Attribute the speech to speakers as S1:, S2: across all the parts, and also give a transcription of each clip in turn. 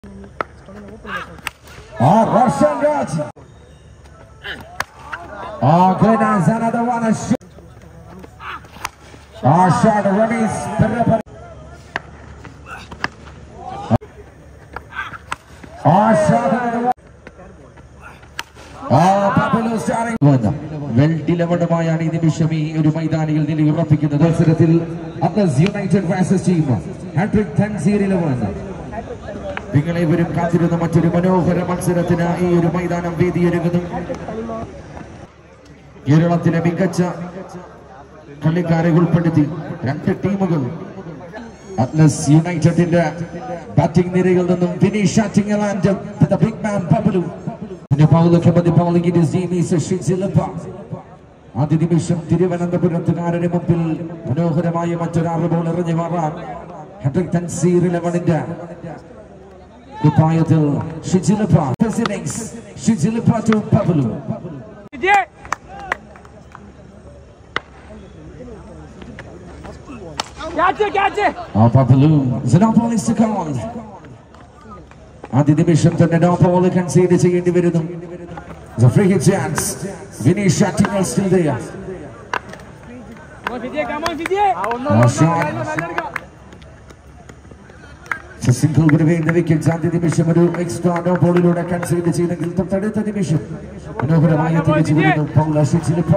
S1: Oh, Russian Raj. Oh, goodness, another one. A shot. Oh, shot. Ramesh Perapar. Oh, shot. Another one. Oh, Papilu starting. വെൽഡിലവണമായാണ് ഈ നിമിഷം ഈ ഒരു മൈതാനിയിൽ നിലയുറപ്പിക്കുന്നത് മത്സരത്തിൽ Atlas United versus team hat trick Thanseer eleven നിങ്ങളെ ഇവരും കാത്തിരുന്ന മറ്റൊരു മനോഹര മത്സരത്തിന് ഈ ഒരു മൈതാനം വേദിയൊരുങ്ങുന്നു കേരളത്തിലെ മികച്ച കളിക്കാരെ ഉൾപ്പെടുത്തി രണ്ട് ടീമുകൾ അറ്റ്ലസ് യുണൈറ്റഡിന്റെ ബാറ്റിംഗ് നിരയിൽ നിന്നും ഫിനിഷ് ഷാറ്റിംഗ് and the big man Bablu പിന്നെ പൗലൊക്കെ മതി പൗലിംഗിന്റെ സീമീസ് ഷിസിലപ്പ ആദ്യ നിമിഷം തിരുവനന്തപുരത്തുകാരന് മുമ്പിൽ മനോഹരമായ മറ്റൊരാറ് ബോൾ എറിഞ്ഞു മാറാൻ ഹെഡ്രിക് തൻസീർ ഇലവണിന്റെ കുപ്പായത്തിൽ ഷിജിലപ്പ പ്രസിഡൻസ് ഷിജിലപ്പ to Bablu
S2: Catch it, catch it!
S1: ആ പബലു സിനാപോളിസ് കോൾ ആദ്യ നിമിഷം തന്നെ നോ ബോൾ കൺസീഡ് ചെയ്യേണ്ടി വരുന്നു The free hit chance. Vinny Shattingal still there.
S2: Come on, Vijay, come on, Vijay!
S1: Oh, shot. Single വിടുവേണ്ട വിക്കറ്റ് ആദ്യ നിമിഷം ഒരു എക്സ്ട്രാ നോ ബോളിലൂടെ കൺസീഡ് ചെയ്തെങ്കിൽ തൊട്ടടുത്ത നിമിഷം മനോഹരമായി തിരിച്ചു വരുന്നു പൗല ഷിച്ചിലിപ്പ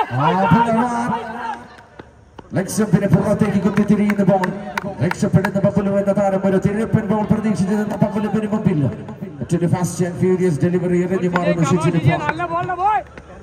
S1: ലക്ഷ്യത്തിന് പുറത്തേക്ക് കുത്തിത്തിരിയുന്ന ബോൾ രക്ഷപ്പെടുന്ന ബബലു എന്ന താരം ഒരു തിരുപ്പൻ ബോൾ പ്രതീക്ഷിച്ചിരുന്ന ബബലുവിന് മുമ്പിൽ മറ്റൊരു ഫാസ്റ്റ് ആൻഡ് ഫ്യൂരിയസ് ഡെലിവറി എറിഞ്ഞു
S2: Vijay,
S1: മാറുന്ന
S2: come on, Vijay!
S1: ഷിച്ചിലിപ്പ
S2: നല്ല ball, boy!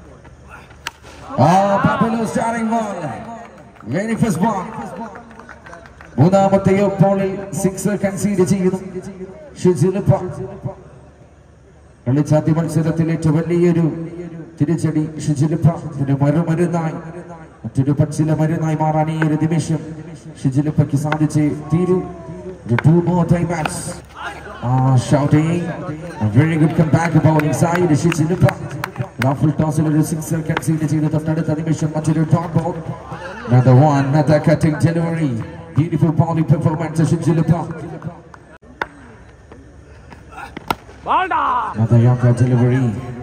S1: ആ Bablu starting ball very first ball മൂന്നാമത്തെ ബോളിൽ സിക്സ് കൺസീഡ് ചെയ്യുന്നു ഷിജിലിപ്പ കളിച്ചാദ്യ മത്സരത്തിൽ ഏറ്റവും വലിയൊരു തിരിച്ചടി ഷിജിലിപ്പ ഒരു മറുമരുന്നായി മറ്റൊരു പച്ചില മരുന്നായി മാറാൻ ഈ ഒരു നിമിഷം ഷിജിലിപ്പയ്ക്ക് സാധിച്ച് തീരൂ The two more time match. Ah, shouting. A very good comeback bowling side. Shichilupa. Raffle toss ഒരു സിക്സർ കൺസീഡ് ചെയ്ത് തൊട്ടടുത്ത നിമിഷം മറ്റൊരു dot ball Another one, another cutting delivery. Beautiful bowling performance. Shichilupa.
S2: Ball down!
S1: Another younger delivery.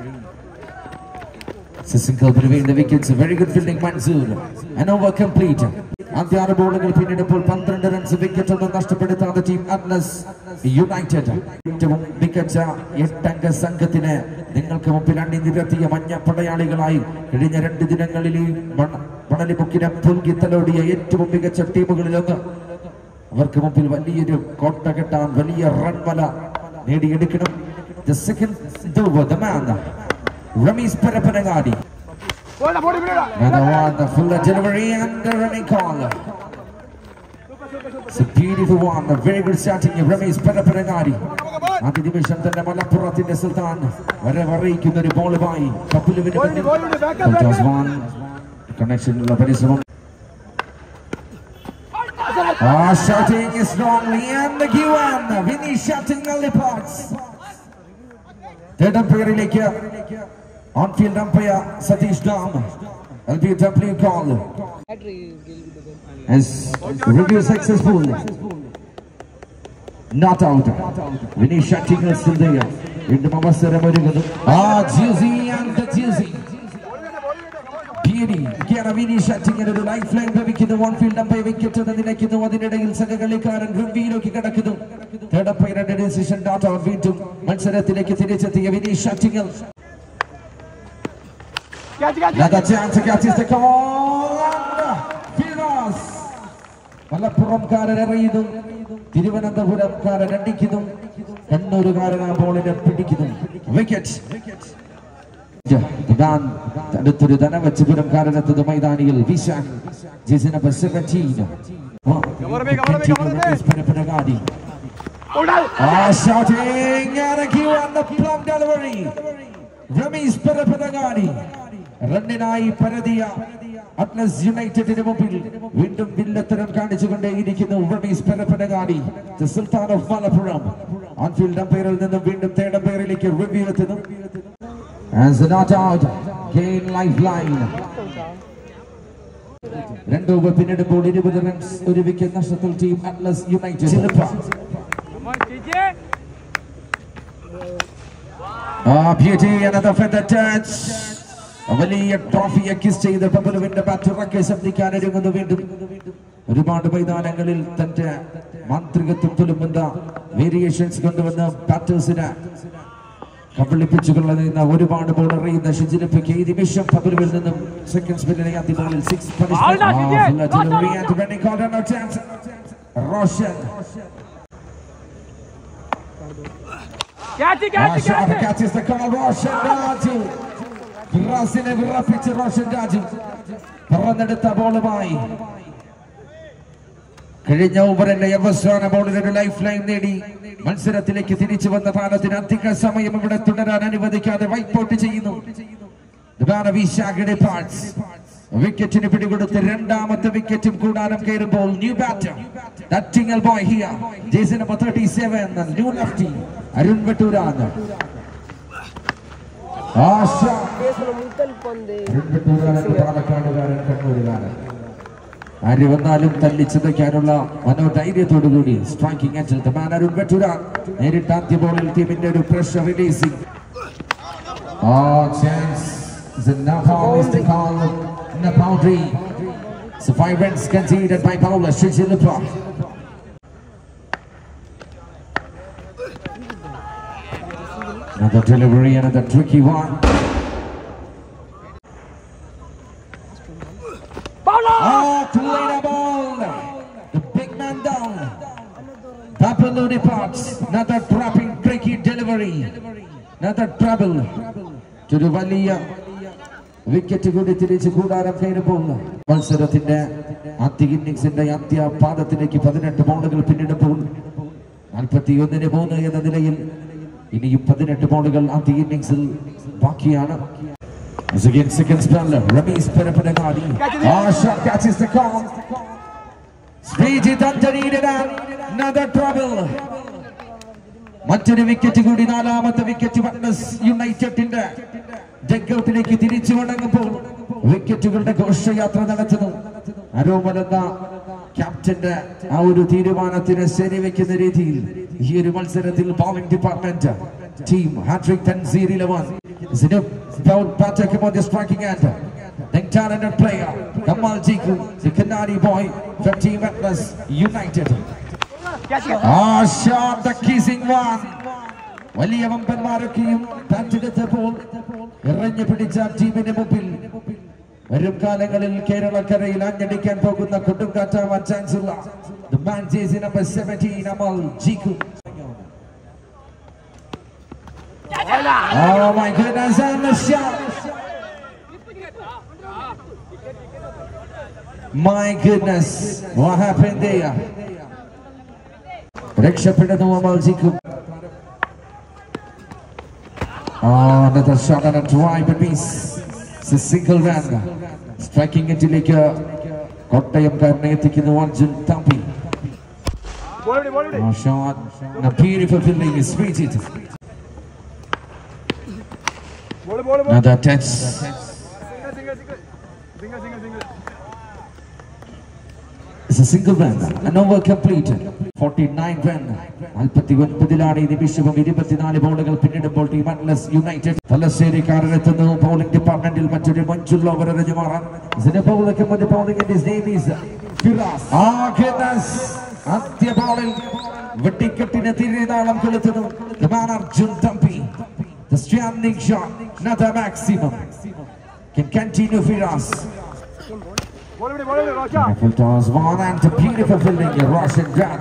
S1: Sisingal between the wickets. Very good fielding, Mansoor. An over complete. ആദ്യ ആറ് ബോളുകൾ പിന്നിടുമ്പോൾ പന്ത്രണ്ട് runs wicket ഒന്നും നഷ്ടപ്പെടുത്താത്ത team Atlas United ഏറ്റവും മികച്ച എട്ടംഗ സംഘത്തിന് നിങ്ങൾക്ക് മുമ്പിൽ അണിനിരത്തിയ മഞ്ഞ പടയാളികളായി കഴിഞ്ഞ രണ്ട് ദിനങ്ങളിൽ ഈ മണ- മണലിമുക്കിനെ പുൽകി തലോടിയ ഏറ്റവും മികച്ച ടീമുകളിലൊന്ന് അവർക്ക് മുമ്പിൽ വലിയൊരു കോട്ട കെട്ടാൻ വലിയ റൺവല നേടിയെടുക്കണം The second over, the man, Ramesh Parapanagadi.
S2: Ball, body, body!
S1: Another one, the fuller delivery and the running call. It's a beautiful one, a very good starting of Ramesh Parapanagadi. ആദ്യ നിമിഷം തന്നെ മലപ്പുറത്തിന്റെ സുൽത്താൻ വരവറിയിക്കുന്ന ഒരു ബോളുമായി കപിലുവിന് മുന്നിൽ കണക്ഷനുള്ള പരിശ്രമം Ah, shouting is wrongly and the Giwan, Vinny shouting lollipops. Third അമ്പയറിലേക്ക് on field umpire Satish ഡാം L B W call as review successful not out Vinny shouting is still there വീണ്ടും അവസരം ഒരുങ്ങുന്നു ആ juicy and the juicy Beauty. Kiara Vini ഷട്ടിങ്ങിന് ഒരു life line ലഭിക്കുന്നു on field umpire wicket എന്ന് നിലയ്ക്കുന്നു അതിനിടയിൽ സഹകളിക്കാരൻ ഗംഭീരയ്ക്ക് കിടക്കുന്നു തേർഡ് അമ്പയറുടെ ഡിസിഷൻ ഡാറ്റ വീണ്ടും മത്സരത്തിലേക്ക് തിരിച്ചെത്തിയ വിനി ഷട്ടിങ്ങൽ
S2: Catch, catch!
S1: Another chance to catch the call. Firas. മലപ്പുറംകാരൻ എറിയുന്നു തിരുവനന്തപുരംകാരൻ അടിക്കുന്നു കണ്ണൂരുകാരൻ ആ ബോളിനെ പിടിക്കുന്നു വിക്കറ്റ് ഇതാൻ അടുത്തൊരു ധനവച്ചുപുരംകാരനെത്തുന്ന മൈതാനിയിൽ വിശാൻ ജേസി number seventeen Parappanangadi
S2: Ball down!
S1: Ah, shouting and a cue on the plum delivery. Ramesh Parapanagani. റണ്ണിനായി പരതിയ അറ്റ്ലസ് യുണൈറ്റഡിന് മുമ്പിൽ വീണ്ടും വില്ലത്തരം കാണിച്ചുകൊണ്ടേയിരിക്കുന്നു Rameez Parappanangadi the sultan of Malappuram on field അമ്പയറിൽ നിന്നും വീണ്ടും തേർഡ് അമ്പയറിലേക്ക് റിവ്യൂ എത്തുന്നു As a not out, gain lifeline. രണ്ട് ഓവർ പിന്നിടുമ്പോൾ ഇരുപത് റൺസ് ഒരു വിക്കറ്റ് നഷ്ടത്തിൽ team Atlas United
S2: Come on, Vijay!
S1: Ah, beauty, another feather touch. വലിയ ട്രോഫിയെ കിസ് ചെയ്ത് ബബലുവിന്റെ ബാറ്റുറക്കെ ശബ്ദിക്കാൻ ഒരുങ്ങുന്നു വീണ്ടും ഒരുപാട് മൈതാനങ്ങളിൽ തന്റെ മാന്ത്രികത്വം തുലുമ്പുന്ന വേരിയേഷൻസ് കൊണ്ടുവന്ന ബാറ്റേഴ്സിന് കബളിപ്പിച്ചുകൊള്ളുന്ന ഒരുപാട് ബോൾ എറിയുന്ന ഷിജിലിപ്പിക്ക് ഈ നിമിഷം ബബലുവിൽ നിന്നും സെക്കൻഡ് സ്പിന്നിലെ ആദ്യ ബോളിൽ സിക്സ്
S2: ആൾടാ, ഷിജി.
S1: Roshan
S2: catch catch
S1: Shot
S2: catch
S1: catches the call. Roshan Raju. റാസിനെ വിറപ്പിച്ച് റോഷൻ രാജു പറന്നെടുത്ത ബോളുമായി കഴിഞ്ഞ ഓവറിന്റെ അവസാന ബോളിൽ ഒരു ലൈഫ് ലൈൻ നേടി മത്സരത്തിലേക്ക് തിരിച്ചു വന്ന താരത്തിന് അധിക സമയം ഇവിടെ തുടരാൻ അനുവദിക്കാതെ വൈപ്പ് ഔട്ട് ചെയ്യുന്നു വിക്കറ്റിന് പിടികൊടുത്ത് രണ്ടാമത്തെ വിക്കറ്റും കൂടാനം കയറുമ്പോൾ new batter Thachingal boy here ജേസി number thirty seven new lefty Arun വെട്ടൂരാണ് ആശ അരുൺ വെട്ടൂരാണ് പാലക്കാടുകാരൻ കണ്ണൂരുകാരൻ ആര് വന്നാലും തല്ലിച്ചതയ്ക്കാനുള്ള മനോധൈര്യത്തോടു കൂടി സ്ട്രൈക്കിംഗ് അഞ്ചൽ മാൻ അരുൺ വെട്ടൂരാൻ നേരിട്ട് ആദ്യ ബോളിൽ ടീമിന്റെ ഒരു pressure releasing Oh, chance. The Nepal is the call in the boundary. So five runs conceded by Paula Shishilipa. Another delivery, another tricky one.
S2: Bowler
S1: Oh, too late a ball. The big man down. Papaluni Potts. Another dropping tricky delivery. Another trouble. ഒരു വലിയ wicket കൂടി തിരിച്ച് കൂടാരം കയറുമ്പോൾ മത്സരത്തിന്റെ ആദ്യ ഇന്നിംഗ്സിന്റെ ആദ്യ പാദത്തിലേക്ക് പതിനെട്ട് ബോളുകൾ പിന്നിടുമ്പോൾ നാൽപ്പത്തിയൊന്നിന് മൂന്ന് എന്ന നിലയിൽ ഇനിയും പതിനെട്ട് ബോളുകൾ ആദ്യ ഇന്നിംഗ്സിൽ ബാക്കിയാണ് As again, second speller, Ramesh Perapanagali. Ah, shot catches the call. Srijit Anthony another trouble. മറ്റൊരു വിക്കറ്റ് കൂടി നാലാമത്തെ വിക്കറ്റ് വണ്ണസ് യുണൈറ്റഡിന്റെ ഡഗ്ഔട്ടിലേക്ക് തിരിച്ചു മടങ്ങുമ്പോൾ വിക്കറ്റുകളുടെ ഘോഷയാത്ര നടത്തുന്നു അരോമൽ എന്ന ക്യാപ്റ്റന്റെ ആ ഒരു തീരുമാനത്തിന് ശരിവെക്കുന്ന രീതിയിൽ ഈ ഒരു മത്സരത്തിൽ bowling department team hat trick Thanseer eleven Patrick on the striking end. Then talented player Kamal Jiku, the Kanadi boy from Team Atlas United.
S2: Catch
S1: ആ ഷോട്ട് ദ കിസിംഗ് വൺ വലിയ വമ്പന്മാരൊക്കെയും ബാറ്റെടുത്തപ്പോൾ എറിഞ്ഞു പിടിച്ച ടീമിന് മുമ്പിൽ വരും കാലങ്ങളിൽ കേരളക്കരയിൽ അഞ്ഞടിക്കാൻ പോകുന്ന കൊടുങ്കാറ്റാവാൻ ചാൻസ് ഉള്ള The man jersey number 17 Amal Jiku. Oh my goodness, and the shot. My goodness, what happened there? രക്ഷപ്പെടുന്നു അമൽ ജിക്കും Ah, another shot and a try, but miss. It's a single run. Striking എറ്റിലേക്ക് കോട്ടയംകാരനെ എത്തിക്കുന്നു Arjun Thampi
S2: ball വിടി ball വിടി
S1: Ah, shot. And a beautiful fielding is Sweetit.
S2: Ball ball ball
S1: Another touch.
S2: Single single single single single single
S1: It's a single run. An over completed. 49 run. നാൽപ്പത്തി ഒൻപതിലാണ് ഈ നിമിഷവും ഇരുപത്തിനാല് ബോളുകൾ പിന്നിടുമ്പോൾ ടീം അറ്റ്ലസ് യുണൈറ്റഡ് തലശ്ശേരിക്കാരനെത്തുന്നു bowling ഡിപ്പാർട്ട്മെന്റിൽ മറ്റൊരു മഞ്ചുള്ള ഓവർ എറിഞ്ഞു മാറാൻ ബോളിംഗ് ആദ്യ ബോളിൽ വെട്ടിക്കെട്ടിന് തിരുനാളം കൊളുത്തുന്നു The man Arjun Thampi The standing shot, another maximum. Can continue Firas.
S2: Ball വിടി ബോൾ വിടി റോഷ
S1: Beautiful toss, one and a beautiful fielding, Roshan Raj.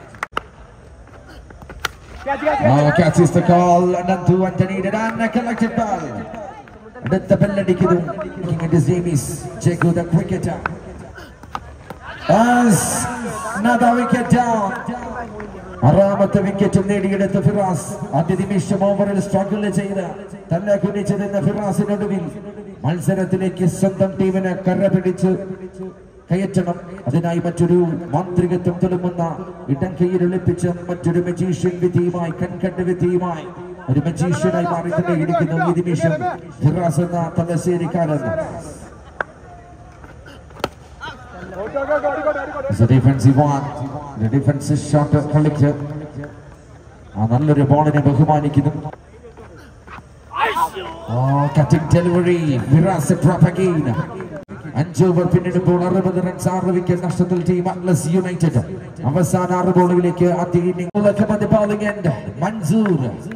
S2: Catch catch
S1: Oh, catches the call, Nandu Anthony and a collected ball. അടുത്ത ബെല്ലടിക്കുന്നു Looking at his name is Jago the cricketer. As another wicket down. ആറാമത്തെ വിക്കറ്റും നേടിയെടുത്ത Firas ആദ്യ നിമിഷം ഓവറിൽ struggle ചെയ്ത് തന്നെ കുനിച്ചു നിന്ന ഫിറാസിനൊടുവിൽ മത്സരത്തിലേക്ക് സ്വന്തം ടീമിനെ കര പിടിച്ച് കയറ്റണം അതിനായി മറ്റൊരു മാന്ത്രികത്വം തെളിമുന്ന ഇടം കയ്യിലൊളിപ്പിച്ച മറ്റൊരു മജീഷ്യൻ വിധിയുമായി കൺകണ്ട് വിധിയുമായി ഒരു മജീഷ്യനായി മാറി തന്നെ ഇരിക്കുന്നു ഈ നിമിഷം ഫിറാസ് എന്ന തലശ്ശേരിക്കാരൻ
S2: ഓക്കെ ഓക്കെ ഓക്കെ ഓടിക്കോട്ടെ ഓടിക്കോട്ടെ
S1: It's a defensive one. The defensive shot കളിച്ച് ആ നല്ലൊരു ബോളിനെ ബഹുമാനിക്കുന്നു Oh, cutting delivery. Viras a drop again. അഞ്ച് ഓവർ പിന്നിടുമ്പോൾ അറുപത് റൺസ് ആറ് വിക്കറ്റ് നഷ്ടത്തിൽ ടീം അറ്റ്ലസ് യുണൈറ്റഡ് അവസാന ആറ് ബോളുകളിലേക്ക് ആദ്യ inning bowling end Mansoor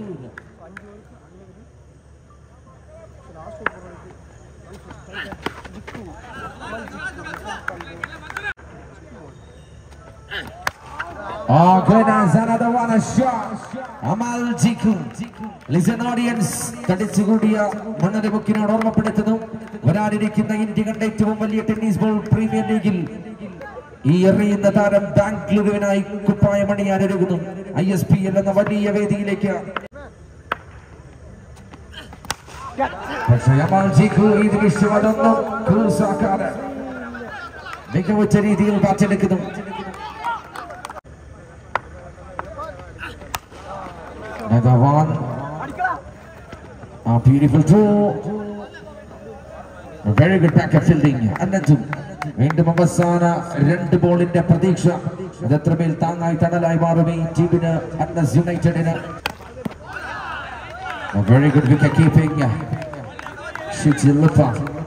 S1: Oh, goodness, another one, a shot. Amal Jiku. Listen, audience. തടിച്ചുകൂടിയ മണ്ണറി ബുക്കിനോട് ഓർമ്മപ്പെടുത്തുന്നു വരാനിരിക്കുന്ന ഇന്ത്യ കണ്ട ഏറ്റവും വലിയ ടെന്നീസ് ബോൾ പ്രീമിയർ ലീഗിൽ ഈ എറിയുന്ന താരം ബാംഗ്ലൂരുവിനായി കുപ്പായമണിയാൻ ഒരുങ്ങുന്നു ഐ എസ് പി എൽ എന്ന വലിയ വേദിയിലേക്ക് പക്ഷേ അമാൽ ജിഖു ഈ നിമിഷം അതൊന്നും ക്രൂസാക്കാതെ മികവുറ്റ രീതിയിൽ ബാറ്റെടുക്കുന്നു Another one. A beautiful throw. A very good backup fielding. അന്നജും വീണ്ടും അവസാന രണ്ട് ബോളിന്റെ പ്രതീക്ഷ അത് എത്രമേൽ താങ്ങായി തണലായി മാറും ഈ ടീമിന് അന്നസ് യുണൈറ്റഡിന് A very good wicket keeping. Shoots Lipa.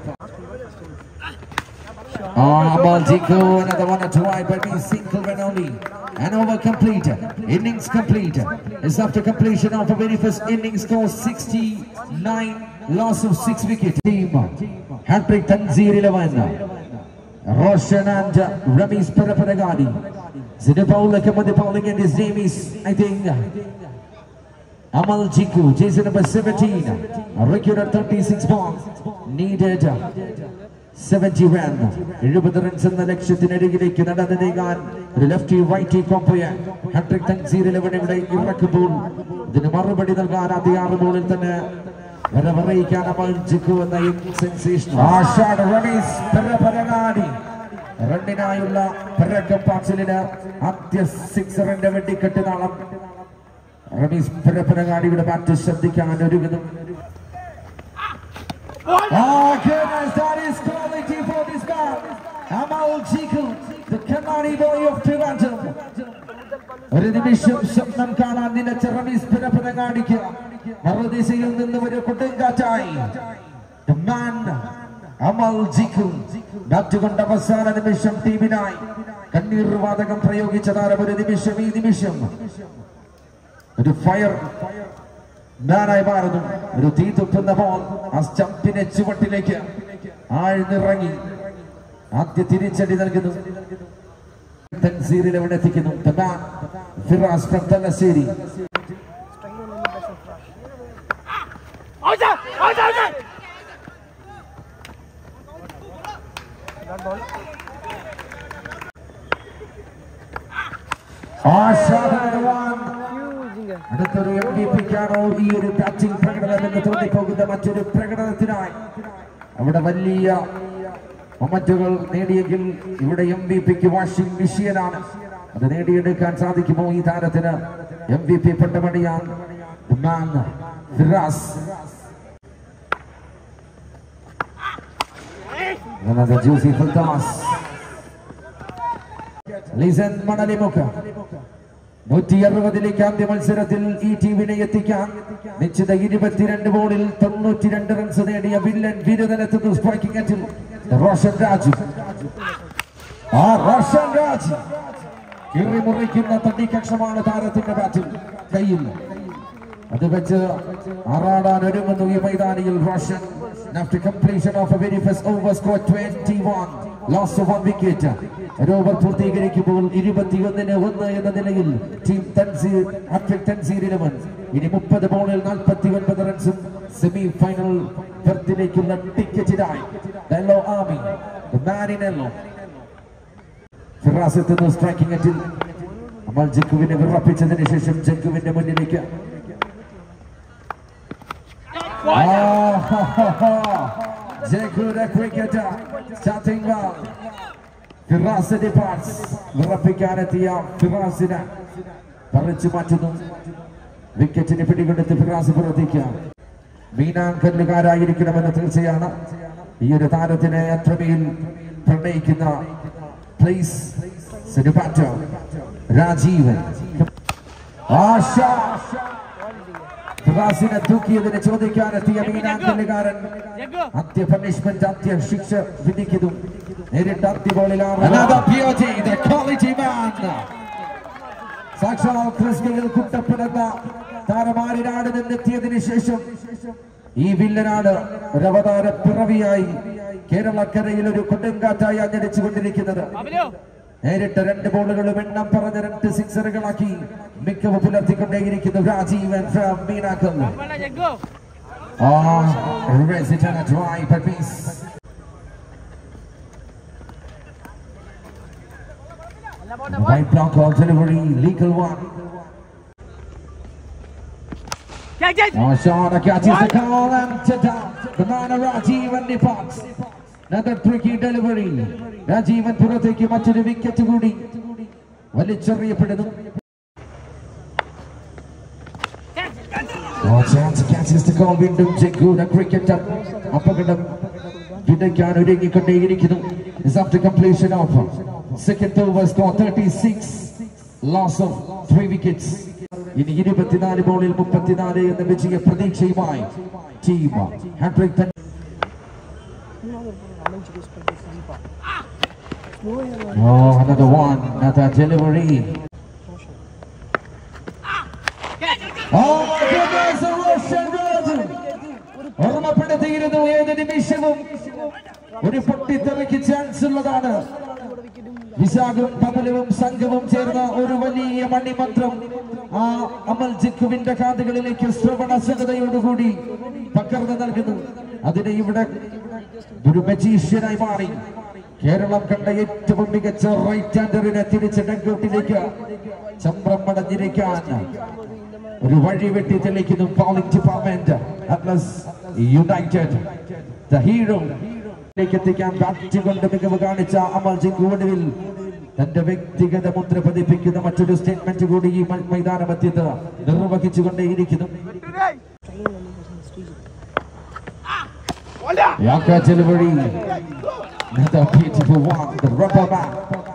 S1: Oh, Amal Jiku, another one to wide, but he single run only. And over complete. Innings complete. Is after completion of a very first innings score 69, loss of six wickets. Team. Hat-trick Tanzir 11. Roshan and uh, Ramesh Paraparagadi. Zidapaula Kamadi bowling and his name is, I think, Amal Jiku, jersey number 17. A record at 36 balls. Needed. Seventy run എഴുപത് runs എന്ന ലക്ഷ്യത്തിനരികിലേക്ക് നടന്നു നീങ്ങാൻ ഒരു lefty righty കോമ്പയെ hattrick Thanseer eleven ഇവിടെ ഇറക്കുമ്പോൾ ഇതിന് മറുപടി നൽകാൻ ആദ്യ ആറ് ബോളിൽ തന്നെ വരവറിയിക്കാൻ അമൽ ജിക്കു എന്ന സെൻസേഷൻ ആഷാഡ് റമീസ് പെരപരങ്ങാടി റണ്ണിനായുള്ള പരക്കം പാച്ചിലിന് ആദ്യ സിക്സറിന്റെ വെടിക്കെട്ട് നാളം റമീസ് പെരപരങ്ങാടിയുടെ ബാറ്റ് ശ്രദ്ധിക്കാൻ ഒരുങ്ങുന്നു Oh goodness, that is quality for this man. Amal Jiku, the Kanani boy of Toronto. ഒരു നിമിഷം സ്വപ്നം കാണാൻ നിലച്ച റമീസ് പിറപ്പിറങ്ങാടിക്ക് മറുദിശയിൽ നിന്ന് ഒരു കൊടുങ്കാറ്റായി The man, Amal Jiku bat കൊണ്ട് അവസാന നിമിഷം ടീമിനായി കണ്ണീർ വാതകം പ്രയോഗിച്ച താരം ഒരു നിമിഷം ഈ നിമിഷം ഒരു ഫയർ ഞാനായി മാറുന്നു ഒരു തീ തുപ്പുന്ന ബോൾ ആ സ്റ്റമ്പിനെ ചുവട്ടിലേക്ക് ആഴ്ന്നിറങ്ങി ആദ്യ തിരിച്ചടി നൽകുന്നു തൻസീറിൽ എവിടെ എത്തിക്കുന്നു The man, Firas from Thalassery
S2: Outside! Outside! Outside! That ball.
S1: ആശാദാണ് one. അടുത്തൊരു എം ബി പിക്കാണോ ഈ ഒരു ബാറ്റിംഗ് പ്രകടനം എന്ന് തോന്നിപ്പോകുന്ന മറ്റൊരു പ്രകടനത്തിനായി അവിടെ വലിയ മൊമറ്റുകൾ നേടിയെങ്കിൽ ഇവിടെ എം ബി പിക്ക് വാഷിംഗ് മെഷീനാണ് അത് നേടിയെടുക്കാൻ സാധിക്കുമോ ഈ താരത്തിന് എം ബി പി പെട്ടമണിയാൻ The man, Firas Another juicy full toss. Listen, Manalimukku നൂറ്റി അറുപതിലേക്ക് ആദ്യ മത്സരത്തിൽ ഈ ടീമിനെ എത്തിക്കാൻ നിശ്ചിത ഇരുപത്തിരണ്ട് ബോളിൽ തൊണ്ണൂറ്റിരണ്ട് റൺസ് നേടിയ വില്ലൻ ബിരുദനെത്തുന്നു സ്ട്രൈക്കിംഗ് അറ്റിൽ റോഷൻ രാജു ആ റോഷൻ രാജ് കിറിമുറിക്കുന്ന തട്ടിക്കക്ഷമാണ് താരത്തിന്റെ ബാറ്റിൽ കയ്യിൽ അത് വെച്ച് ആറാടാൻ ഒരുങ്ങുന്നു ഈ മൈതാനിയിൽ Roshan after completion of a very first over score 21 loss of one wicket ഒരു ഓവർ പൂർത്തീകരിക്കുമ്പോൾ ഇരുപത്തിയൊന്നിന് ഒന്ന് എന്ന നിലയിൽ team Thanseer hattrick Thanseer eleven ഇനി മുപ്പത് ബോളിൽ നാൽപ്പത്തി ഒൻപത് റൺസും സെമി ഫൈനൽ ബർത്തിലേക്കുള്ള ടിക്കറ്റിനായി യെല്ലോ ആർമി മാനിനെല്ലോ ഫിറാസ് എത്തുന്നു സ്ട്രൈക്കിംഗ് അറ്റിൽ അമൽ ജക്കുവിനെ വിറപ്പിച്ചതിന് ശേഷം ജക്കുവിന്റെ മുന്നിലേക്ക് Jekura cricketer starting well. Firas departs വിറപ്പിക്കാനെത്തിയ ഫിറാസിനെ പറിച്ചു മാറ്റുന്നു വിക്കറ്റിന് പിടികൊടുത്ത് ഫിറാസ് പുറത്തേക്ക് മീനാങ്കല്ലുകാരായിരിക്കണമെന്ന് തീർച്ചയാണ് ഈ ഒരു താരത്തിനെ അത്രമേൽ പ്രണയിക്കുന്ന പ്ലേസ് രാജീവൻ ആശ റാസിനെ തൂക്കിയതിന് ചോദിക്കാനെത്തിയ മീനാങ്കല്ലുകാരൻ
S2: ജഗ്ഗു
S1: അത്യ പണിഷ്മെന്റ് അത്യ ശിക്ഷ വിധിക്കുന്നു നേരിട്ട് അത്യ ബോളിൽ Another POG, the quality man. സാക്ഷാൽ ക്രിസ്കയിൽ കുട്ടപ്പനെന്ന താരമാരിനാട് നിന്നെത്തിയതിനു ശേഷം ഈ വില്ലനാട് ഒരു അവതാര പിറവിയായി കേരളക്കരയിൽ ഒരു കൊടുങ്കാറ്റായി അഞ്ഞടിച്ചു കൊണ്ടിരിക്കുന്നത്
S2: ബാബുലു
S1: നേരിട്ട് രണ്ട് ബോളുകളും എണ്ണം പറഞ്ഞ രണ്ട് സിക്സറുകളാക്കി മികവ് പുലർത്തിക്കൊണ്ടേയിരിക്കുന്നു രാജീവൻ ഫ്രം മീനാക്കൽ
S2: വേണ്ട Jaggu
S1: Ah, resident at right, but miss.
S2: അല്ല പോട്ടെ
S1: Right block of delivery, legal one.
S2: Jai Jai
S1: Oh, Shana catches the call and to down. The man of Rajivan departs. Another tricky delivery. Rajeevan പുറത്തേക്ക് മറ്റൊരു wicket കൂടി വലിച്ചെറിയപ്പെടുന്നു Oh, chance catches the call വീണ്ടും ജഗ്ഗൂര cricketer അപകടം വിതയ്ക്കാൻ ഒരുങ്ങിക്കൊണ്ടേയിരിക്കുന്നു is after completion of second over score 36 loss of three wickets ഇനി ഇരുപത്തിനാല് ബോളിൽ മുപ്പത്തിനാല് എന്ന വിജയ പ്രതീക്ഷയുമായി ടീം ഹാട്രിക് തന്നെ Oh, another one, another delivery. Oh, goodness, a Russian road. ഓർമ്മപ്പെടുത്തിയിരുന്നു ഏത് നിമിഷവും ഒരു പൊട്ടിത്തെറിക്ക് ചാൻസ് ഉള്ളതാണ് വിശാഖും കമലവും സംഘവും ചേർന്ന ഒരു വലിയ മണിമന്ത്രം ആ അമൽ ജിക്കുവിന്റെ കാതുകളിലേക്ക് ശ്രവണ സന്നദ്ധയോടുകൂടി പകർന്നു നൽകുന്നു അതിനെ ഇവിടെ ഒരു മജീഷ്യനായി മാറി കേരളം കണ്ട ഏറ്റവും മികച്ച റൈറ്റ് ഹാൻഡറിനെ തിരിച്ച് ഡങ്കൗട്ടിലേക്ക് ചമ്രം മടഞ്ഞിരിക്കാൻ ഒരു വഴി വെട്ടി തെളിയിക്കുന്നു bowling department Atlas United the hero ലേക്ക് എത്തിക്കാൻ ബാറ്റ് കൊണ്ട് മികവ് കാണിച്ച അമൽ ജിങ്ക് ഒടുവിൽ തന്റെ വ്യക്തിഗത മുദ്ര പതിപ്പിക്കുന്ന മറ്റൊരു സ്റ്റേറ്റ്മെന്റ് കൂടി ഈ മ- മൈതാനമധ്യത്ത് നിർവഹിച്ചുകൊണ്ടേയിരിക്കുന്നു Yaka delivery. Another beautiful one. The rubber man.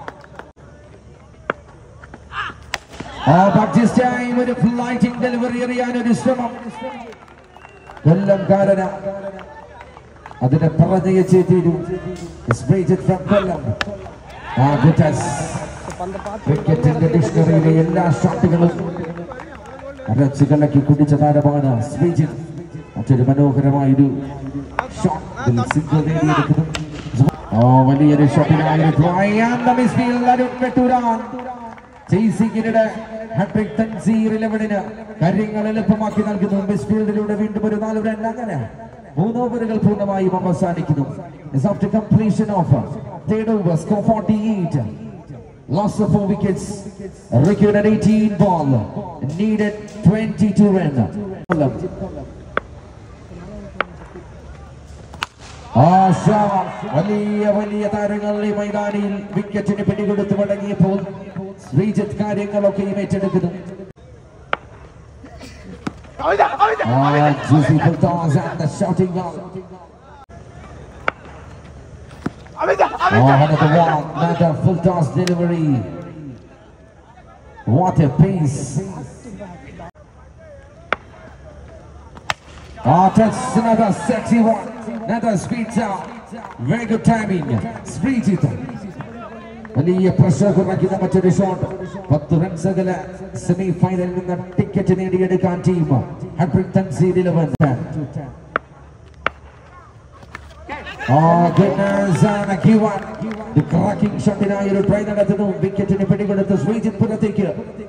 S1: Oh, but this time with a flighting delivery എറിയാൻ ഒരു ശ്രമം കൊല്ലംകാരന അതിനെ പറഞ്ഞയച്ചേ തീരൂ It's from കൊല്ലം ആ ഗുട്ടസ് ക്രിക്കറ്റിന്റെ ഡിക്ഷണറിയിലെ എല്ലാ ഷോട്ടുകളും അരച്ച് കലക്കി കുടിച്ച താരമാണ് ശ്രീജിത്ത് മറ്റൊരു മനോഹരമായൊരു ഷോട്ട് സിംഗിൾ നേടിയെടുക്കുന്നു ഓ വലിയൊരു ഷോട്ടിനായിരുന്നു അരുൺ വെട്ടൂരാൻ ചേസിങ്ങിനിടെ ഹാട്രിക് തൻസീർ ഇലവണിന് കാര്യങ്ങൾ എളുപ്പമാക്കി നൽകുന്നു മിസ്ഫീൽഡിലൂടെ വീണ്ടും ഒരു നാല് റൺ അങ്ങനെ മൂന്ന് ഓവറുകൾ പൂർണ്ണമായും അവസാനിക്കുന്നു It's after completion of third over, score 48. Loss of four wickets, recorded 18 ball, needed 22 run. ആശ വലിയ വലിയ താരങ്ങൾ ഈ മൈതാനിയിൽ വിക്കറ്റിന് പിടികൊടുത്ത് മടങ്ങിയപ്പോൾ ശ്രീജിത്ത് കാര്യങ്ങളൊക്കെയും ഏറ്റെടുക്കുന്നു Ah, juicy Fultons and the shouting on. Oh, another one, another Fultons delivery. What a pace. Oh, that's another sexy one. Another speed out. Very good timing. Speed it. വലിയ pressure കുറയ്ക്കുന്ന മറ്റൊരു ഷോട്ട് പത്ത് runs അകലെ semi ഫൈനലിൽ നിന്ന് ticket നേടിയെടുക്കാൻ team hat trick Thanseer eleven Oh, goodness, and a key one. The cracking ഷോട്ടിനായി ഒരു ട്രൈ നടത്തുന്നു വിക്കറ്റിന് പിടികൊടുത്ത് ശ്രീജിത്ത് പുറത്തേക്ക്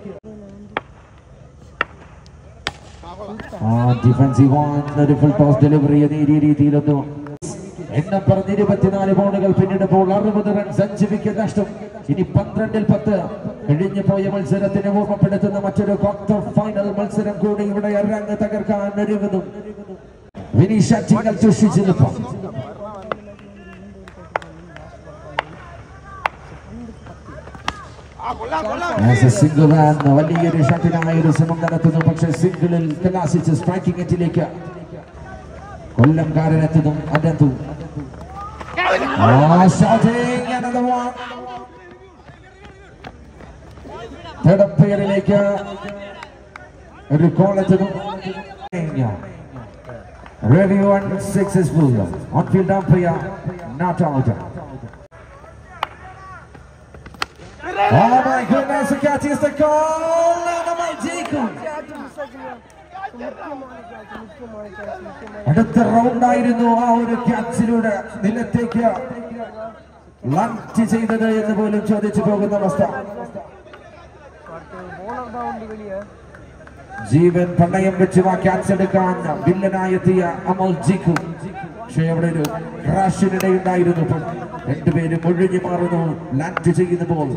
S1: ഡിഫൻസീവ് ഒരു ഫുൾ ടോസ് ഡെലിവറി നേരിയ രീതിയിലൊന്നു എണ്ണം പറഞ്ഞ് ഇരുപത്തിനാല് ബോളുകൾ പിന്നിടുമ്പോൾ അറുപത് റൺസ് അഞ്ച് വിക്കറ്റ് നഷ്ടം ഇനി പന്ത്രണ്ടിൽ പത്ത് കഴിഞ്ഞു പോയ മത്സരത്തിനെ ഓർമ്മപ്പെടുത്തുന്ന മറ്റൊരു ക്വാർട്ടർ ഫൈനൽ മത്സരം കൂടി ഇവിടെ അരങ്ങ് തകർക്കാൻ ഒരുങ്ങുന്നു Vineesha ചിങ്ങൽ ചുഷിച്ചു നിൽപ്പം As a single man, വലിയൊരു ഷട്ടിനായ ഒരു ശ്രമം നടത്തുന്നു പക്ഷേ സിംഗിളിൽ കലാശിച്ച് സ്ട്രൈക്കിംഗ് എറ്റിലേക്ക് കൊല്ലംകാരനെത്തുന്നു അതെന്തു തേർഡ് പേരിലേക്ക് ഒരു കോൾ എത്തുന്നു Review unsuccessful. On-field umpire not out. Oh my goodness, the catch is the call. നമ്മൾ ജയിക്കും അടുത്ത റൗണ്ടായിരുന്നു ആ ഒരു ക്യാച്ചിലൂടെ നിലത്തേക്ക് ലഞ്ച് ചെയ്തത് എന്ന് പോലും ചോദിച്ചു പോകുന്ന അവസ്ഥ ജീവൻ പണയം വെച്ച് ആ ക്യാച്ച് എടുക്കാൻ വില്ലനായെത്തിയ അമൽ ജിക്കും പക്ഷേ അവിടെ ഒരു ക്രാഷിനിടയുണ്ടായിരുന്നു ഇപ്പോൾ രണ്ടുപേരും ഒഴിഞ്ഞു മാറുന്നു ലാൻഡ് ചെയ്യുന്ന ബോൾ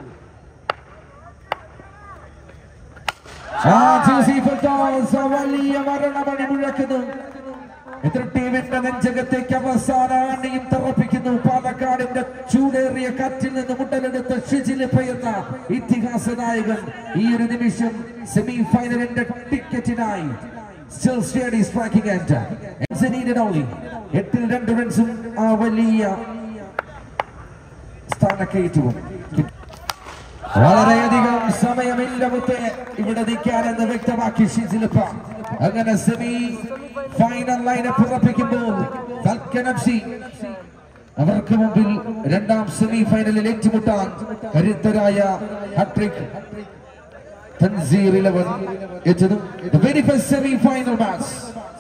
S1: ആ ജോസി ഫെർട്ടാസ് വലിയ മരണമണി മുഴക്കുന്നു എതിർ ടീമിന്റെ നെഞ്ചകത്തേക്ക് അവസാന ആണിയും തറപ്പിക്കുന്നു പാലക്കാടിന്റെ ചൂടേറിയ കാറ്റിൽ നിന്ന് മുട്ടലെടുത്ത ഷിജില് പയർന്ന ഇതിഹാസ നായകൻ ഈ ഒരു നിമിഷം സെമി ഫൈനലിന്റെ ടിക്കറ്റിനായി Still steady striking end. It's needed only. എട്ടിൽ രണ്ട് റൺസും ആ വലിയ സ്ഥാനക്കയറ്റവും വളരെയധികം സമയമില്ല മുത്തേ ഇവിടെ നിൽക്കാനെന്ന് വ്യക്തമാക്കി ഷിജിലിപ്പ അങ്ങനെ സെമി ഫൈനൽ ലൈനപ്പ് ഉറപ്പിക്കുമ്പോൾ ഫൽക്കൻ എഫ് അവർക്ക് മുമ്പിൽ രണ്ടാം സെമി ഫൈനലിൽ ഏറ്റുമുട്ടാൻ കരുത്തരായ ഹാട്രിക് തൻസീർ ഇലവൻ എത്തുന്നു very first semi final match